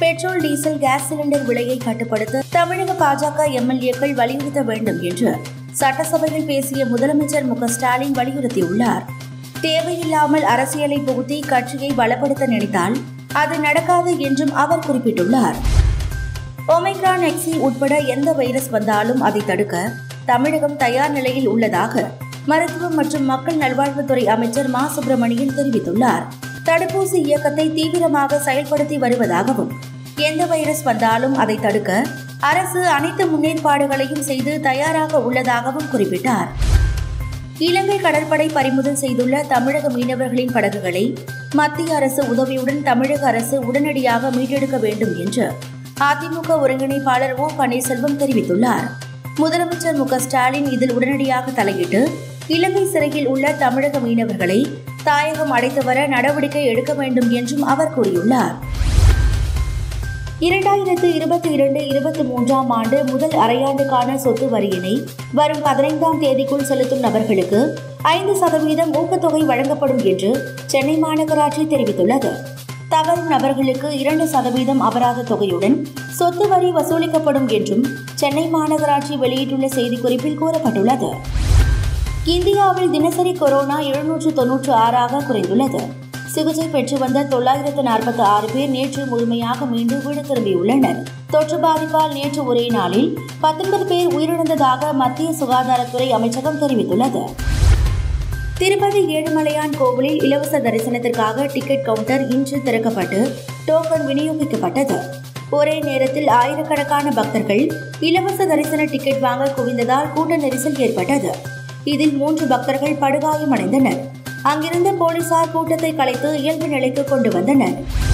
petrol diesel gas cylinder விலையை கட்டுப்படுத்த தமிழக பாஜக எம்எல்ஏக்கள் வலியுறுத்த வேண்டும் என்று சட்டசபையில் பேசிய முதலமைச்சர் மு க ஸ்டாலின் வலியுறுத்தியுள்ளார் தேவையில்லாமல் அரசியலை புகுத்தி கட்சியை பலப்படுத்த நினைத்தால் அது நடக்காது என்றும் அவர் குறிப்பிட்டுள்ளார் ஒமைக்ரான் எக்ஸி உட்பட எந்த வைரஸ் வந்தாலும் அதை தடுக்க தமிழகம் தயார் நிலையில் உள்ளதாக மருத்துவம் மற்றும் மக்கள் நல்வாழ்வுத்துறை அமைச்சர் மா சுப்பிரமணியன் தெரிவித்துள்ளார் தடுப்பூசி இயக்கத்தை தீவிரமாக செயல்படுத்தி வருவதாகவும் எந்த வைரஸ் வந்தாலும் அதை தடுக்க அரசு அனைத்து முன்னேற்பாடுகளையும் செய்து தயாராக உள்ளதாகவும் குறிப்பிட்டார் இலங்கை கடற்படை பறிமுதல் செய்துள்ள தமிழக மீனவர்களின் படகுகளை மத்திய அரசு உதவியுடன் தமிழக அரசு உடனடியாக மீட்டெடுக்க வேண்டும் என்று அதிமுக ஒருங்கிணைப்பாளர் ஓ பன்னீர்செல்வம் தெரிவித்துள்ளார் முதலமைச்சர் மு க ஸ்டாலின் இதில் உடனடியாக தலையிட்டு இலங்கை சிறையில் உள்ள தமிழக மீனவர்களை தாயகம் அழைத்து வர நடவடிக்கை எடுக்க வேண்டும் என்றும் அவர் கூறியுள்ளார் இரண்டாயிரத்து இருபத்தி இரண்டு இருபத்தி மூன்றாம் ஆண்டு முதல் அரையாண்டுக்கான சொத்து வரியினை வரும் பதினைந்தாம் தேதிக்குள் செலுத்தும் நபர்களுக்கு ஐந்து சதவீதம் ஊக்கத்தொகை வழங்கப்படும் என்று சென்னை மாநகராட்சி தெரிவித்துள்ளது தவறும் நபர்களுக்கு இரண்டு சதவீதம் அபராத தொகையுடன் சொத்து வரி வசூலிக்கப்படும் என்றும் சென்னை மாநகராட்சி வெளியிட்டுள்ள செய்திக்குறிப்பில் கூறப்பட்டுள்ளது இந்தியாவில் தினசரி கொரோனா எழுநூற்று தொன்னூற்று ஆறாக குறைந்துள்ளது சிகிச்சை பெற்று வந்த தொள்ளாயிரத்து நாற்பத்தி ஆறு பேர் நேற்று முழுமையாக மீண்டு வீடு திரும்பியுள்ளனர் தொற்று பாதிப்பால் நேற்று ஒரே நாளில் பத்தொன்பது பேர் உயிரிழந்ததாக மத்திய சுகாதாரத்துறை அமைச்சகம் தெரிவித்துள்ளது திருப்பதி ஏழுமலையான் கோவிலில் இலவச தரிசனத்திற்காக டிக்கெட் கவுண்டர் இன்று திறக்கப்பட்டு டோக்கன் விநியோகிக்கப்பட்டது ஒரே நேரத்தில் ஆயிரக்கணக்கான பக்தர்கள் இலவச தரிசன டிக்கெட் வாங்க குவிந்ததால் கூட்ட நெரிசல் ஏற்பட்டது இதில் மூன்று பக்தர்கள் படுகாயமடைந்தனர் அங்கிருந்த போலீசார் கூட்டத்தை கலைத்து இயல்பு நிலைக்கு கொண்டு வந்தனர்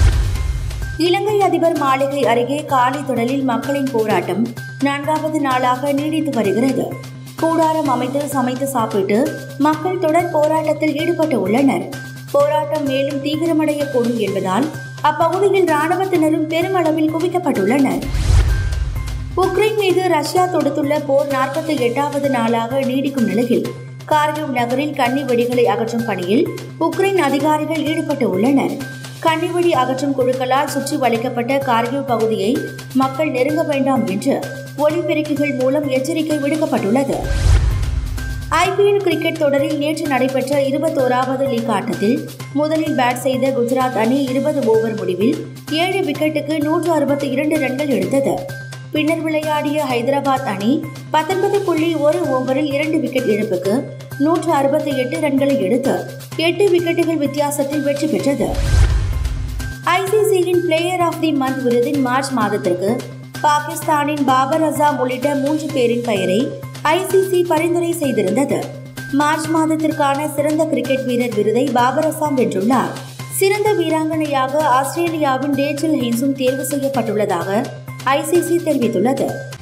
இலங்கை அதிபர் மாளிகை அருகே காலை தொடரில் மக்களின் போராட்டம் நான்காவது நாளாக நீடித்து வருகிறது கூடாரம் அமைத்து சமைத்து சாப்பிட்டு மக்கள் தொடர் போராட்டத்தில் ஈடுபட்டு உள்ளனர் போராட்டம் மேலும் தீவிரமடையக்கூடும் என்பதால் அப்பகுதியில் ராணுவத்தினரும் பெருமளவில் குவிக்கப்பட்டுள்ளனர் உக்ரைன் மீது ரஷ்யா தொடுத்துள்ள போர் நாற்பத்தி எட்டாவது நாளாக நீடிக்கும் நிலையில் கார்கிவ் நகரில் கன்னி வெடிகளை அகற்றும் பணியில் உக்ரைன் அதிகாரிகள் ஈடுபட்டு உள்ளனர் கன்னிவெடி அகற்றும் குழுக்களால் சுற்றி வளைக்கப்பட்ட கார்கிவ் பகுதியை மக்கள் நெருங்க வேண்டாம் என்று ஒலிபெருக்கிகள் மூலம் எச்சரிக்கை விடுக்கப்பட்டுள்ளது ஐபிஎல் கிரிக்கெட் தொடரில் நேற்று நடைபெற்ற இருபத்தோராவது லீக் ஆட்டத்தில் முதலில் பேட் செய்த குஜராத் அணி இருபது ஓவர் முடிவில் ஏழு விக்கெட்டுக்கு நூற்று அறுபத்தி இரண்டு ரன்கள் எடுத்தது பின்னர் விளையாடிய ஹைதராபாத் அணி பத்தொன்பது புள்ளி ஒரு ஓவரில் இரண்டு விக்கெட் இழப்புக்கு நூற்று அறுபத்தி எட்டு ரன்களை எடுத்து எட்டு விக்கெட்டுகள் வித்தியாசத்தில் வெற்றி பெற்றது ஐசிசியின் பிளேயர் ஆஃப் தி மந்த் விருதின் மார்ச் மாதத்திற்கு பாகிஸ்தானின் பாபர் அசாம் உள்ளிட்ட மூன்று பேரின் பெயரை ஐசிசி பரிந்துரை செய்திருந்தது மார்ச் மாதத்திற்கான சிறந்த கிரிக்கெட் வீரர் விருதை பாபர் அசாம் வென்றுள்ளார் சிறந்த வீராங்கனையாக ஆஸ்திரேலியாவின் ரேச்சல் ஹெய்ன்ஸும் தேர்வு செய்யப்பட்டுள்ளதாக ஐசிசி தெரிவித்துள்ளது